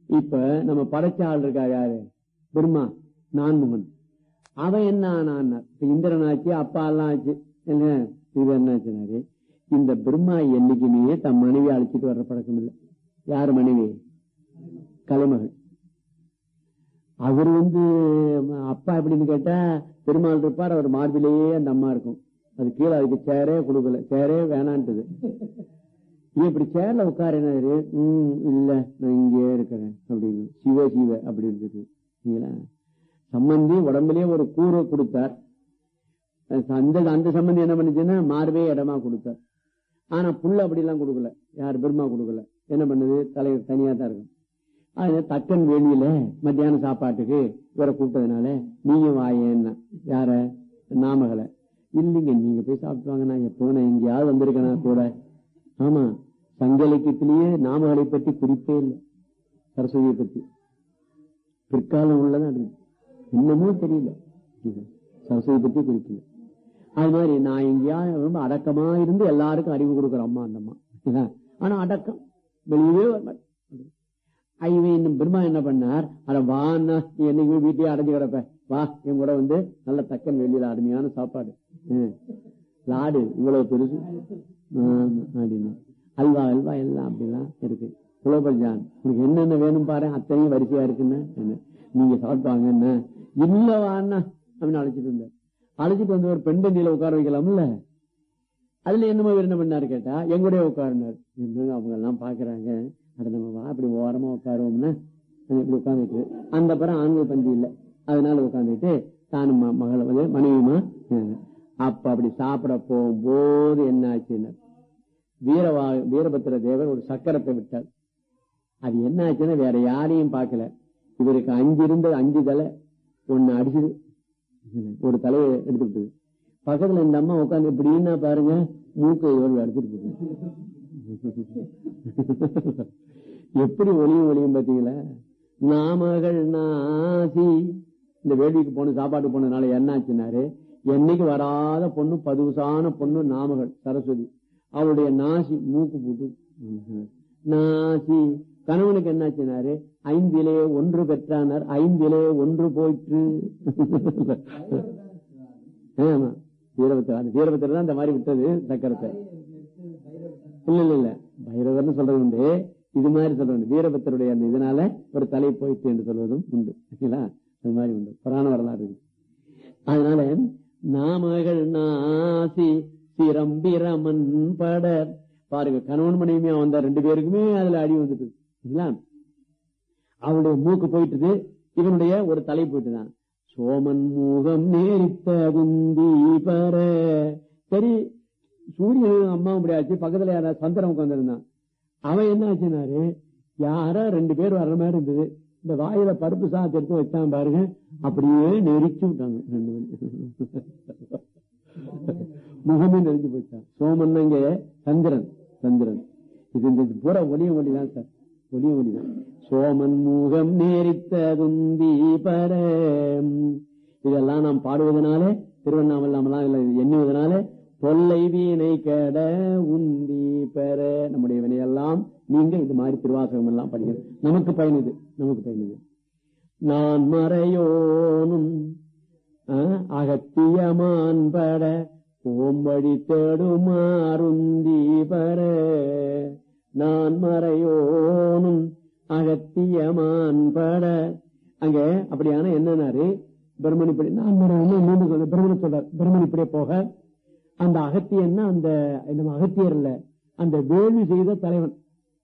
இப்ப நம்ம படைச்ச ஆள் இருக்கா யாரு பிரம்மா நான்முகன் அவன் என்ன ஆனான் இப்ப இந்திரன் ஆச்சு அப்பா எல்லாம் ஆச்சு என்ன இது என்ன ஆச்சுனாரு இந்த பிரம்மா என்னைக்குமே தன் மனைவி அழைச்சிட்டு வர்ற பழக்கம் இல்லை யார் மனைவி கலைமகள் அவர் வந்து அப்பா எப்படின்னு கேட்டா பெருமாள் இருப்பார் அவர் மார்பிலேயே அந்த அம்மா இருக்கும் அது கீழே அதுக்கு சேரே கொடுக்கல சேரே வேணான்ட்டுது நீ இப்படி சேர்ல உட்காருனாரு உம் இல்ல நான் இங்கே இருக்கிறேன் அப்படின்னு சிவ சிவ அப்படி இருந்தது சரிங்களா சம்பந்தி உடம்புலயே ஒரு கூரை கொடுத்தார் அந்த அந்த சம்பந்தி என்ன பண்ணுச்சுன்னா மார்பே இடமா கொடுத்தார் ஆனா புல்ல அப்படி எல்லாம் கொடுக்கல யார் பெருமா கொடுக்கல என்ன பண்ணுது தலைவர் தனியா தான் இருக்கும் அது தக்கன் வெளியில மத்தியான சாப்பாட்டுக்கு இவரை கூப்பிட்டதுனால நீங்க வாயேன்னா யார நாமகளை இல்லைங்க நீங்க போய் சாப்பிட்டு வாங்க நான் எப்போ நான் எங்கேயாவது வந்திருக்கேனா கூட ஆமா சங்க இலக்கியத்திலேயே நாமகளை பற்றி குறிப்பே இல்லை சரஸ்வதியை பற்றி பிற்காலம் உள்ளதான் அது என்னமோ தெரியல சரஸ்வதி பற்றி குறிக்கல அது மாதிரி நான் எங்கேயாவது ரொம்ப அடக்கமா இருந்து எல்லாருக்கும் அறிவு கொடுக்குற அம்மா அந்த அம்மா ஆனா அடக்கம் வெளியவே வர மாட்டேன் இவன் பிரம்மா என்ன பண்ணார் அட வா அண்ணா, நீ என்னைக்கு வீட்டையே அடைஞ்சு கிடப்ப வா என் கூட வந்து நல்ல தக்கன் வெளியில அருமையான சாப்பாடு ம். லாடு இவ்வளவு பெருசு ஆமா, அப்படின்னு அல்வா அல்வா எல்லாம் அப்படிலாம் இருக்கு குலோபல்ஜான் உனக்கு என்னென்ன வேணும் பாரு அத்தனையும் வரிசையா இருக்குன்னு என்ன நீங்க சாப்பிட்டாங்க என்ன இல்ல வாண்ணா அப்படின்னு அழைச்சிட்டு இருந்தார் அழைச்சிட்டு வந்து ஒரு பெண் தண்ணியில உட்கார வைக்கலாம்ல அதுல என்னமோ இவர் என்ன பண்ணாரு கேட்டா எங்கூடயே உட்காருனாரு என்னங்க அவங்க எல்லாம் பாக்குறாங்க அட நம்ம வா அப்படி ஓரமா உட்காருவோம்னா அது இப்படி உட்காந்துட்டு அந்த பிறகு ஆண்கள் பந்தி இல்ல அதனால உட்காந்துட்டு தானும் ம- மகளை வந்து மனைவியுமா இருந்தாங்க. அப்ப அப்படி சாப்பிட போகும்போது என்ன ஆச்சுன்னா வீரவா வீரபத்திர தேவர் ஒரு சக்கரத்தை விட்டார் அது என்ன ஆச்சுன்னா வேற யாரையும் பார்க்கல இவருக்கு அஞ்சு இருந்தது அஞ்சு தலை ஒன்னு அடிச்சுது ஒரு தலையை எடுத்துக்கிட்டு பக்கத்துல இந்த அம்மா உட்காந்து இப்படின்னா பாருங்க மூக்கை இவர்கள் எடுத்துட்டு போகுது எப்படி ஒளியும் ஒளியும் பாத்தீங்களா நாமகள் நாசி இந்த வேள்விக்கு போன சாப்பாடு போனதுனால என்ன ஆச்சுனாரு என்னைக்கு வராத பொண்ணு பதுசான பொண்ணு நாமகள் சரஸ்வதி அவளுடைய நாசி மூக்கு போட்டு நாசி கணவனுக்கு என்னாச்சுனாரு ஐந்திலே ஒன்று பெற்றானர் ஐந்திலே ஒன்று போயிற்று ஆமா வீரபத்திர வீரபத்திர தான் இந்த மாதிரி விட்டது சக்கரத்தை இல்ல இல்ல இல்ல பைரவர்னு சொல்றது உண்டு இது மாதிரி சொல்றது வீரபத்தருடைய அந்த இதனால ஒரு தலை போயிட்டு என்று சொல்வதும் உண்டு சரிங்களா அது மாதிரி உண்டு புராண வரலாறு இருக்கு அதனால நாமகள் நாசி சிரம்பிரமன் பட பாருங்க கணவன் மனைவியா வந்த ரெண்டு பேருக்குமே அதுல அடி வந்துட்டு சரிங்களா அவளுடைய மூக்கு போயிட்டுது இவனுடைய ஒரு தலை போயிட்டுதான் சோமன் மூகம் நேரித்த குந்தி பர சரி சூரியன் அம்மா முடியாச்சு பக்கத்துல யாரா சந்திரன் உட்காந்துருந்தான் அவன் என்ன ஆச்சுனாரு யாரோ ரெண்டு பேர் வர்ற மாதிரி இருந்தது இந்த வாயில பருப்பு சாத்து எடுத்து வச்சான் பாருங்க அப்படியே நெரிச்சு விட்டாங்க ரெண்டு பேரும் முகமே நெரிஞ்சு போச்சான் சோமன் இங்க சந்திரன் சந்திரன் இது இந்த பூரா ஒளிய ஒளிதான் சார் ஒளிய ஒளிதான் சோமன் முகம் நேரித்த குந்தி பர இதெல்லாம் நாம் பாடுவதனாலே திருவண்ணாமலாம் இல்ல எண்ணுவதனாலே தொல்லை வீணை கட உந்தி பெற நம்முடைய வினையெல்லாம் நீங்க இது மாதிரி திருவாசகம் எல்லாம் படிக்கணும் நமக்கு பயனுது நமக்கு பயனுது நான் மறையோனும் ஆ, அகத்தியமான் பட ஓம்படி தேடுமாறுந்தி பெற நான் மறையோனும் அகத்தியமான் பட அங்க அப்படியான என்னன்னாரு பிரம்மன் இப்படி நான் மறையோனும் மீண்டும் சொல்ற பிரம்மன் சொல்றார் பிரம்மன் இப்படியே போக அந்த அகத்தியன்னா அந்த நம்ம அகத்தியர் இல்ல அந்த வேள்வி செய்த தலைவன்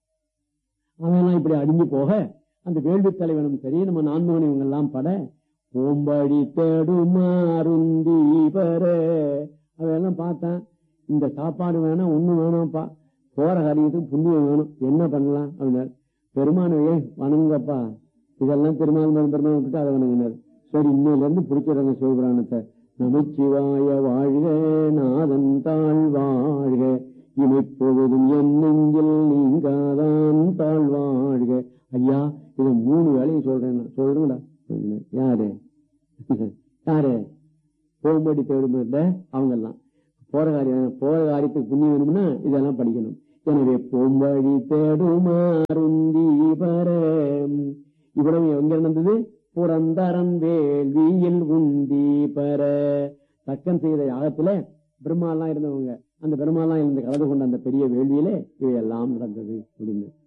அவன் இப்படி அடிஞ்சு போக அந்த வேள்வி தலைவனும் சரி நம்ம நான்மகன் இவங்க எல்லாம் பட ஓம்படி தேடுமாறுந்தி பெற அவையெல்லாம் பார்த்தேன் இந்த சாப்பாடு வேணாம் ஒண்ணு வேணாம்ப்பா போற காரியத்துக்கு புண்ணியம் வேணும் என்ன பண்ணலாம் அப்படின்னாரு பெருமானவே வணங்கப்பா இதெல்லாம் பெருமாள் மேல் பெருமாள் விட்டுட்டு அதை வணங்கினார் சரி இன்னையில இருந்து பிடிச்சிடுறாங்க சிவபுராணத்தை நமச்சிவாய வாழ்க நாதன் தாழ் வாழ்க இமைப்பொழுதும் என் நெஞ்சில் நீங்காதான் தாழ் வாழ்க ஐயா இது மூணு வேலையும் சொல்றேன் நான். சொல்றேன்டா யாரு யாரு போகும்படி தேடுமில்ல அவங்க எல்லாம் போற காரியம் போற காரியத்துக்கு புண்ணியம் வேணும்னா இதெல்லாம் படிக்கணும் எனவே போம்படி தேடுமாறுந்தி பர புறந்தரன் வேள்வியில் உந்தி பெற தக்கன் செய்த யாகத்துல பெருமாள்லாம் இருந்தவங்க அந்த பெருமாள்லாம் இருந்து கலந்து கொண்ட அந்த பெரிய வேள்வியிலே இவையெல்லாம் நடந்தது அப்படின்னு